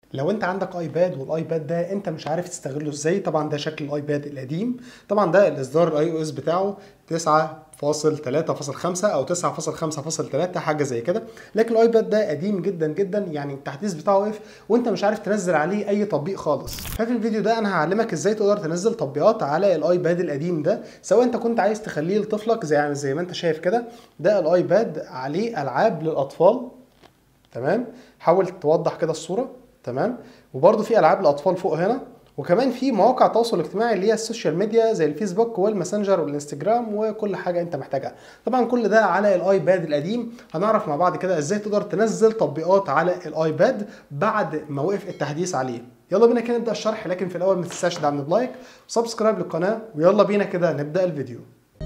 لو انت عندك ايباد والايباد ده انت مش عارف تستغله ازاي طبعا ده شكل الايباد القديم طبعا ده الاصدار الاي او اس بتاعه 9.3.5 او 9.5.3 حاجه زي كده لكن الايباد ده قديم جدا جدا يعني التحديث بتاعه وقف وانت مش عارف تنزل عليه اي تطبيق خالص ففي الفيديو ده انا هعلمك ازاي تقدر تنزل تطبيقات على الايباد القديم ده سواء انت كنت عايز تخليه لطفلك زي يعني زي ما انت شايف كده ده الايباد عليه العاب للاطفال تمام حاول توضح كده الصوره تمام وبرده في العاب الاطفال فوق هنا وكمان في مواقع التواصل الاجتماعي اللي هي السوشيال ميديا زي الفيسبوك والماسنجر والانستجرام وكل حاجه انت محتاجها طبعا كل ده على الايباد القديم هنعرف مع بعض كده ازاي تقدر تنزل تطبيقات على الايباد بعد ما وقف التحديث عليه يلا بينا كده نبدا الشرح لكن في الاول ما تنساش تدعمنا بلايك وسبسكرايب للقناه ويلا بينا كده نبدا الفيديو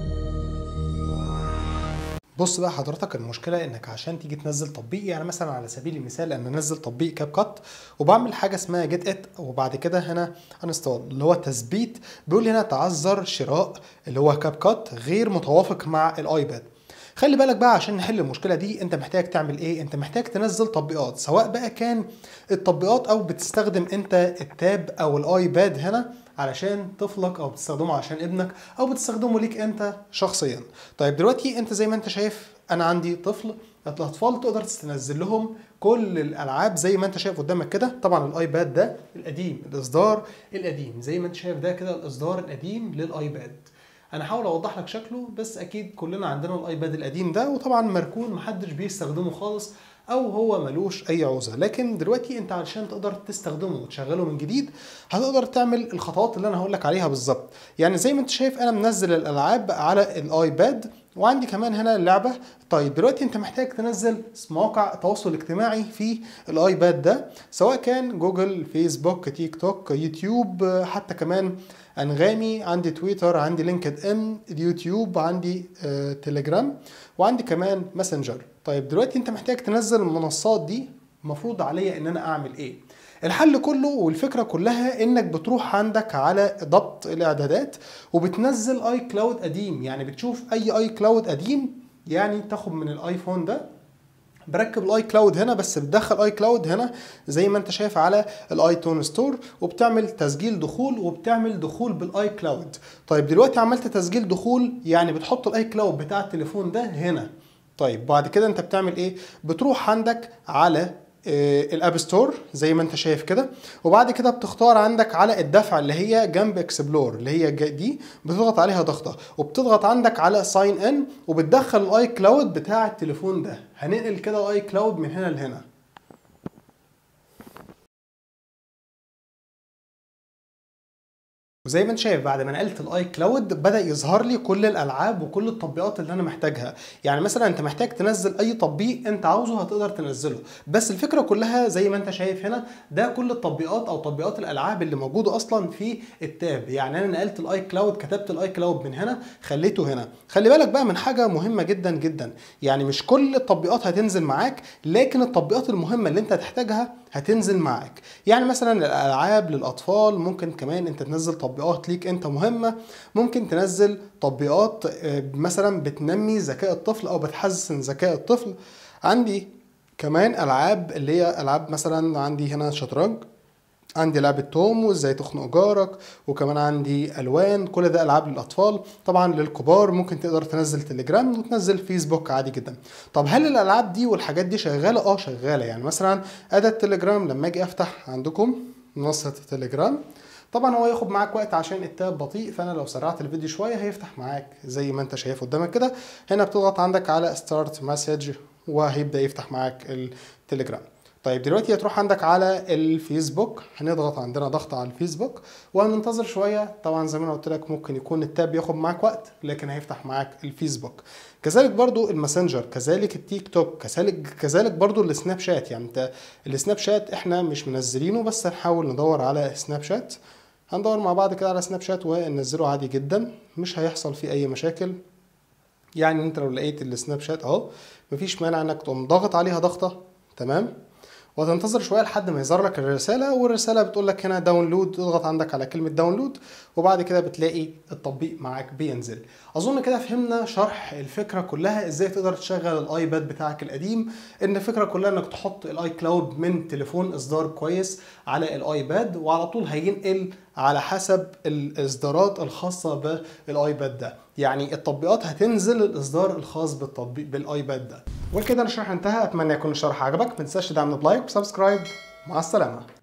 بص بقى حضرتك المشكله انك عشان تيجي تنزل تطبيق يعني مثلا على سبيل المثال انا انزل تطبيق كاب كات وبعمل حاجه اسمها جيت ات وبعد كده هنا انستول اللي هو تثبيت بيقول لي هنا تعذر شراء اللي هو كاب كات غير متوافق مع الايباد خلي بالك بقى عشان نحل المشكله دي انت محتاج تعمل ايه انت محتاج تنزل تطبيقات سواء بقى كان التطبيقات او بتستخدم انت التاب او الايباد هنا علشان طفلك او بتستخدمه عشان ابنك او بتستخدمه ليك انت شخصيا طيب دلوقتي انت زي ما انت شايف انا عندي طفل الاطفال تقدر تنزل لهم كل الالعاب زي ما انت شايف قدامك كده طبعا الايباد ده القديم الاصدار القديم زي ما انت شايف ده كده الاصدار القديم للايباد انا هحاول اوضح لك شكله بس اكيد كلنا عندنا الايباد القديم ده وطبعا مركون محدش بيستخدمه خالص او هو ملوش اي عوزه لكن دلوقتي انت علشان تقدر تستخدمه وتشغله من جديد هتقدر تعمل الخطوات اللي انا هقول لك عليها بالظبط يعني زي ما انت شايف انا منزل الالعاب على الايباد وعندي كمان هنا اللعبه طيب دلوقتي انت محتاج تنزل مواقع تواصل اجتماعي في الايباد ده سواء كان جوجل فيسبوك تيك توك يوتيوب حتى كمان انغامي عندي تويتر عندي لينكد ان اليوتيوب عندي آه تليجرام وعندي كمان ماسنجر طيب دلوقتي انت محتاج تنزل المنصات دي المفروض عليا ان انا اعمل ايه الحل كله والفكرة كلها انك بتروح عندك على ضبط الاعدادات وبتنزل اي كلاود قديم يعني بتشوف اي اي كلاود قديم يعني تاخد من الايفون ده بركب الاي كلاود هنا بس بتدخل اي كلاود هنا زي ما انت شايف على الايتون ستور وبتعمل تسجيل دخول وبتعمل دخول بالاي كلاود طيب دلوقتي عملت تسجيل دخول يعني بتحط الاي كلاود بتاع التليفون ده هنا طيب بعد كده انت بتعمل ايه بتروح عندك على الاب ستور زي ما انت شايف كده وبعد كده بتختار عندك على الدفع اللي هي جنب اكسبلور اللي هي دي بتضغط عليها ضغطه وبتضغط عندك على ساين ان وبتدخل الاي كلاود بتاع التليفون ده هننقل كده الاي كلاود من هنا لهنا وزي ما انت شايف بعد ما نقلت الاي كلاود بدا يظهر لي كل الالعاب وكل التطبيقات اللي انا محتاجها يعني مثلا انت محتاج تنزل اي تطبيق انت عاوزه هتقدر تنزله بس الفكره كلها زي ما انت شايف هنا ده كل التطبيقات او تطبيقات الالعاب اللي موجوده اصلا في التاب يعني انا نقلت الاي كلاود كتبت الاي كلاود من هنا خليته هنا خلي بالك بقى من حاجه مهمه جدا جدا يعني مش كل التطبيقات هتنزل معاك لكن التطبيقات المهمه اللي انت هتحتاجها هتنزل معاك يعني مثلا الالعاب للاطفال ممكن كمان انت تنزل تطبيقات ليك انت مهمه ممكن تنزل تطبيقات مثلا بتنمي ذكاء الطفل او بتحسن ذكاء الطفل عندي كمان العاب اللي هي العاب مثلا عندي هنا شطرنج عندي لعبة توم وازاي تخنق جارك وكمان عندي الوان كل ده العاب للاطفال طبعا للكبار ممكن تقدر تنزل تليجرام وتنزل فيسبوك عادي جدا طب هل الالعاب دي والحاجات دي شغاله اه شغاله يعني مثلا اداه تليجرام لما اجي افتح عندكم منصه تليجرام طبعا هو ياخد معاك وقت عشان التاب بطيء فانا لو سرعت الفيديو شويه هيفتح معاك زي ما انت شايف قدامك كده هنا بتضغط عندك على ستارت مسج وهيبدا يفتح معاك التليجرام طيب دلوقتي هتروح عندك على الفيسبوك هنضغط عندنا ضغط على الفيسبوك وهننتظر شويه طبعا زي ما انا قلت لك ممكن يكون التاب ياخد معاك وقت لكن هيفتح معاك الفيسبوك كذلك برضو الماسنجر كذلك التيك توك كذلك كذلك برضو السناب شات يعني انت السناب شات احنا مش منزلينه بس هنحاول ندور على سناب شات هندور مع بعض كده على سناب شات وننزله عادي جدا مش هيحصل فيه اي مشاكل يعني انت لو لقيت السناب شات اهو مفيش مانع انك تقوم ضاغط عليها ضغطه تمام وتنتظر شويه لحد ما يظهر لك الرساله والرساله بتقول لك هنا داونلود اضغط عندك على كلمه داونلود وبعد كده بتلاقي التطبيق معاك بينزل اظن كده فهمنا شرح الفكره كلها ازاي تقدر تشغل الايباد بتاعك القديم ان الفكره كلها انك تحط الاي كلاود من تليفون اصدار كويس على الايباد وعلى طول هينقل على حسب الاصدارات الخاصه بالايباد ده يعني التطبيقات هتنزل الاصدار الخاص بالتطبيق بالايباد ده وكده الشرح انتهى اتمنى يكون الشرح عجبك ما تنساش تدعمنا بلايك وسبسكرايب مع السلامه